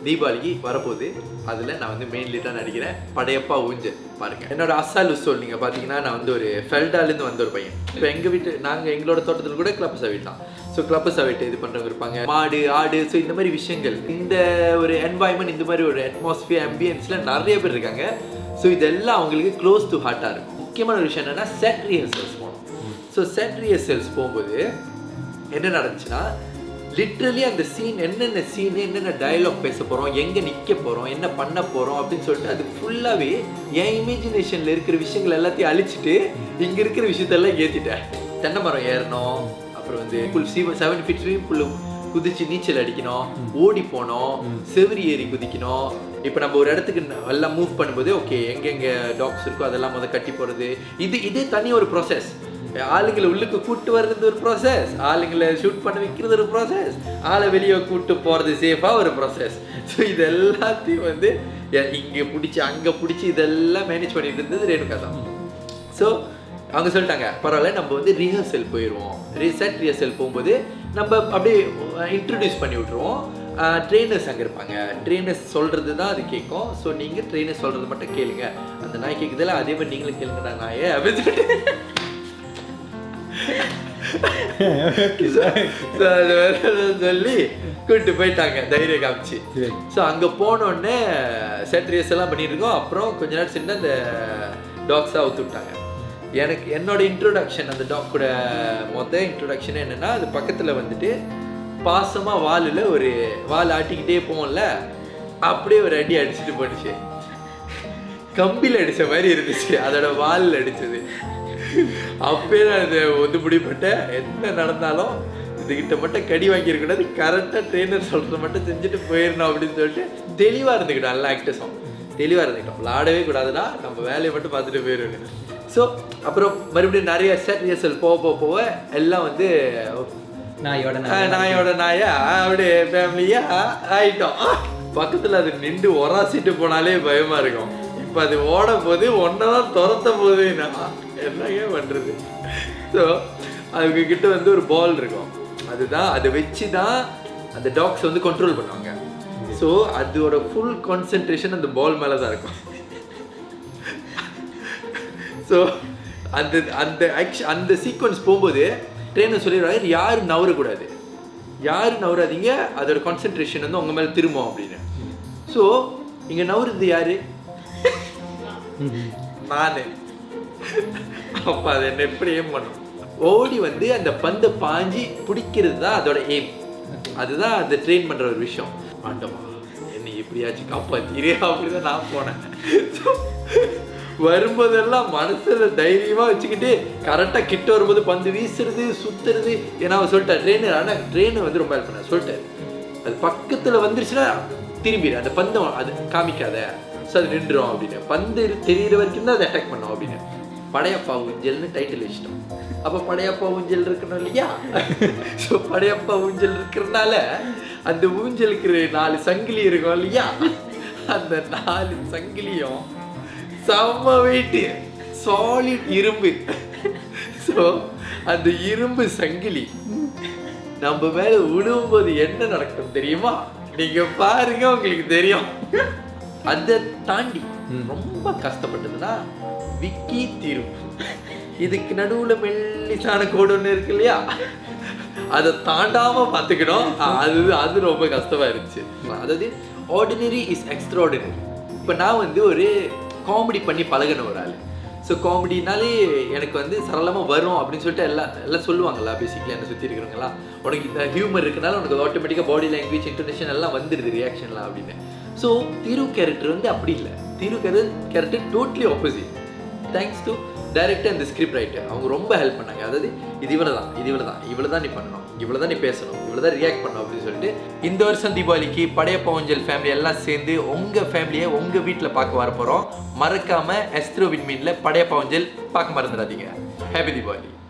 தீபாவளிக்கு வரப்போகுது அதில் நான் வந்து மெயின் லீடாக நடிக்கிறேன் படையப்பா ஊஞ்சல் பாருங்க என்னோட அசால் உசோல் நீங்கள் பார்த்தீங்கன்னா நான் வந்து ஒரு ஃபெல்டாலேருந்து வந்த ஒரு பையன் இப்போ எங்கள் வீட்டு நாங்கள் எங்களோட தோட்டத்தில் கூட கிளப் சவிட் தான் ஸோ கிளப் சவிட் இது பண்ணுறவங்க இருப்பாங்க மாடு ஆடு ஸோ இந்த மாதிரி விஷயங்கள் இந்த ஒரு என்வாயன்மெண்ட் இந்த மாதிரி ஒரு அட்மாஸ்பியர் அம்பியன்ஸில் நிறைய பேர் இருக்காங்க ஸோ இதெல்லாம் அவங்களுக்கு க்ளோஸ் டு ஹார்ட்டாக இருக்கும் முக்கியமான ஒரு விஷயம் என்னென்னா செட் ரிஹர்சல்ஸ் போகணும் ஸோ செட் ரிஹர்சல்ஸ் போகும்போது என்ன நடந்துச்சுன்னா லிட்ரலி அந்த சீன் என்னென்ன சீன் என்னென்ன டயலாக் பேச போகிறோம் எங்கே நிற்க போகிறோம் என்ன பண்ண போகிறோம் அப்படின்னு சொல்லிட்டு அது ஃபுல்லாகவே என் இமேஜினேஷனில் இருக்கிற விஷயங்கள் எல்லாத்தையும் அழிச்சிட்டு இங்கே இருக்கிற விஷயத்தெல்லாம் ஏற்றிட்டேன் தென்னை மரம் ஏறணும் அப்புறம் வந்து ஃபுல் சீவன் செவன் ஃபீட் ஸ்விமிங் பூல் குதிச்சு நீச்சல் அடிக்கணும் ஓடி போனோம் செவரி ஏறி குதிக்கணும் இப்போ நம்ம ஒரு இடத்துக்கு ந- எல்லாம் மூவ் பண்ணும்போது ஓகே எங்கெங்க டாக்ஸ் இருக்கோ அதெல்லாம் முதல் கட்டி போகிறது இது இதே தனி ஒரு ப்ராசஸ் ஆளுங்களை உள்ளுக்கு கூட்டு வர்றது ஒரு ப்ராசஸ் ஆளுங்களை ஷூட் பண்ண வைக்கிறது ஒரு ப்ராசஸ் ஆளை வெளியே கூட்டு போகிறது சேஃபாக ஒரு ப்ராசஸ் ஸோ இது எல்லாத்தையும் வந்து இங்கே பிடிச்சி அங்கே பிடிச்சி இதெல்லாம் மேனேஜ் பண்ணிட்டு இருந்தது ரேணுகா தான் ஸோ அவங்க சொல்லிட்டாங்க பரவாயில்ல நம்ம வந்து ரிஹர்சல் போயிடுவோம் ரீசெட் ரிஹர்சல் போகும்போது நம்ம அப்படியே இன்ட்ரடியூஸ் பண்ணி விட்ருவோம் ட்ரெயினர்ஸ் அங்கே இருப்பாங்க ட்ரெயினர்ஸ் சொல்கிறது தான் அது கேட்கும் ஸோ நீங்கள் ட்ரெயினர்ஸ் சொல்கிறது மட்டும் கேளுங்க அந்த நாய் கேட்குதுல அதே மாதிரி நீங்களும் கேளுங்கடா நாயே அப்படின்னு சொல்லிட்டு So, அது வேற சொல்லி கூப்பிட்டு போயிட்டாங்க தைரியம் காமிச்சு சரி. ஸோ அங்கே போனோடனே செட் ரேஸ் எல்லாம் பண்ணிட்டு இருக்கோம் அப்புறம் கொஞ்ச நேரம் சென்று அந்த டாக்ஸாக அவுத்து விட்டாங்க எனக்கு என்னோட இன்ட்ரோடக்ஷன் அந்த டாக் கூட மொதல் இன்ட்ரோடக்ஷன் என்னன்னா அது பக்கத்தில் வந்துட்டு பாசமாக வாலில் ஒரு வால் ஆட்டிக்கிட்டே போவோம்ல அப்படியே ஒரு அடி அடிச்சுட்டு போணுச்சு கம்பியில் அடிச்ச மாதிரி இருந்துச்சு அதோட வாலில் அடிச்சது அப்பயே நான் அதை ஒத்து முடிப்பட்டேன் என்ன நடந்தாலும் இதுகிட்ட மட்டும் கடி வாங்கியிருக்கூடாது கரெக்டாக ட்ரெயினர் சொல்கிறத மட்டும் செஞ்சுட்டு போயிடணும் அப்படின்னு சொல்லிட்டு தெளிவாக இருந்துக்கிட்டோம் எல்லா ஆக்டர்ஸும் தெளிவாக இருந்துக்கிட்டோம் விளாடவே கூடாதுடா நம்ம வேலையை மட்டும் பார்த்துட்டு போயிடணும் ஸோ அப்புறம் மறுபடியும் நிறைய செட் ரிஹர்சல் போக போக போக எல்லாம் வந்து நாயோட ஆஹ் நாயோட நாயா அப்படியே ஃபேமிலியா ஆயிட்டோம் பக்கத்துல அது நின்று ஒராசிட்டு போனாலே பயமா இருக்கும் இப்ப அது ஓட போது ஒன்னதான் துரத்த போகுது என்னங்க பண்றது ஸோ அவங்க கிட்ட வந்து ஒரு பால் இருக்கும் அதுதான் அதை வச்சு தான் அந்த டாக்ஸ் வந்து கண்ட்ரோல் பண்ணுவாங்க ஸோ அதோட ஃபுல் கான்சென்ட்ரேஷன் அந்த பால் மேலே தான் இருக்கும் ஸோ அந்த அந்த ஆக்ஷன் அந்த சீக்வன்ஸ் போகும்போது ட்ரெயினர் சொல்லிடுவாங்க யாரும் நவரக்கூடாது யாரும் நவராதீங்க அதோட கான்சென்ட்ரேஷன் வந்து உங்க மேலே திரும்பும் அப்படின்னு ஸோ இங்கே நவருது யாரு நானு அப்போ அதை என்ன எப்படி ஏம் பண்ணும் ஓடி வந்து அந்த பந்தை பாஞ்சி பிடிக்கிறது தான் அதோட எய்ம் அதுதான் அதை ட்ரெயின் பண்ற ஒரு விஷயம் ஆண்டவா என்னை எப்படியாச்சும் காப்பாத்திரே அப்படிதான் நான் போனேன் So, வரும்போதெல்லாம் மனசுல தைரியமா வச்சுக்கிட்டு கரெக்டா கிட்ட வரும்போது பந்து வீசுறது சுத்துறது ஏன்னா அவன் சொல்லிட்டார் ட்ரெயினர் ஆனா ட்ரெயினர் வந்து ரொம்ப ஹெல்ப் பண்ண சொல்லிட்டாரு அது பக்கத்துல வந்துருச்சுன்னா திரும்பிடு அந்த பந்தம் அது காமிக்காத ஸோ அது நின்றுடும் அப்படின்னு பந்து தெரியிற வரைக்கும் தான் அதை அட்டாக் பண்ணும் அப்படின்னு படையப்பா ஊஞ்சல்னு டைட்டில் வச்சிட்டோம் அப்போ படையப்பா ஊஞ்சல் இருக்கணும் இல்லையா ஸோ படையப்பா ஊஞ்சல் இருக்கிறனால அந்த ஊஞ்சலுக்கு நாலு சங்கிலி இருக்கும் இல்லையா அந்த நாலு சங்கிலியும் செம்ம வெயிட்டு சாலிட் இரும்பு ஸோ அந்த இரும்பு சங்கிலி நம்ம மேல விழும்போது என்ன நடக்கும் தெரியுமா நீங்க பாருங்க உங்களுக்கு தெரியும் அதை தாண்டி ரொம்ப கஷ்டப்பட்டதுன்னா விக்கி தீரும் இதுக்கு நடுவுல மெல்லிசான கோடு ஒன்று இருக்கு இல்லையா அதை தாண்டாம பார்த்துக்கணும் அது அது ரொம்ப கஷ்டமா இருந்துச்சு அதாவது ஆர்டினரி இஸ் எக்ஸ்ட்ராடினரி இப்போ நான் வந்து ஒரு காமெடி பண்ணி பழகின ஒரு ஆள் ஸோ காமெடினாலே எனக்கு வந்து சரளமாக வரும் அப்படின்னு சொல்லிட்டு எல்லாம் எல்லாம் சொல்லுவாங்கல்ல பேசிக்கலி என்னை சுற்றி இருக்கிறவங்களா உனக்கு இந்த ஹியூமர் இருக்கனால உனக்கு ஆட்டோமேட்டிக்காக பாடி லாங்குவேஜ் இன்டர்நேஷன் எல்லாம் வந்துடுது ரியாக்ஷன்லாம் அப்படின்னு ஸோ திரு கேரக்டர் வந்து அப்படி இல்லை Thiru character totally opposite thanks to director அந்த ஸ்கிரிப்ட் ரைட்டர் அவங்க ரொம்ப ஹெல்ப் பண்ணாங்க அதாவது இது இவ்வளோ தான் இது இவ்வளோ தான் இவ்வளோ தான் நீ பண்ணணும் இவ்வளோ தான் நீ பேசணும் இவ்வளோ தான் ரியாக்ட் பண்ணணும் அப்படின்னு சொல்லிட்டு இந்த வருஷம் தீபாவளிக்கு படையப்பா ஊஞ்சல் ஃபேமிலி எல்லாம் சேர்ந்து உங்கள் ஃபேமிலியை உங்கள் வீட்டில் பார்க்க வர போகிறோம் மறக்காமல் எஸ்த்ரோ விண்மீனில் படையப்பா ஊஞ்சல் பார்க்க மறந்துடாதீங்க ஹாப்பி தீபாவளி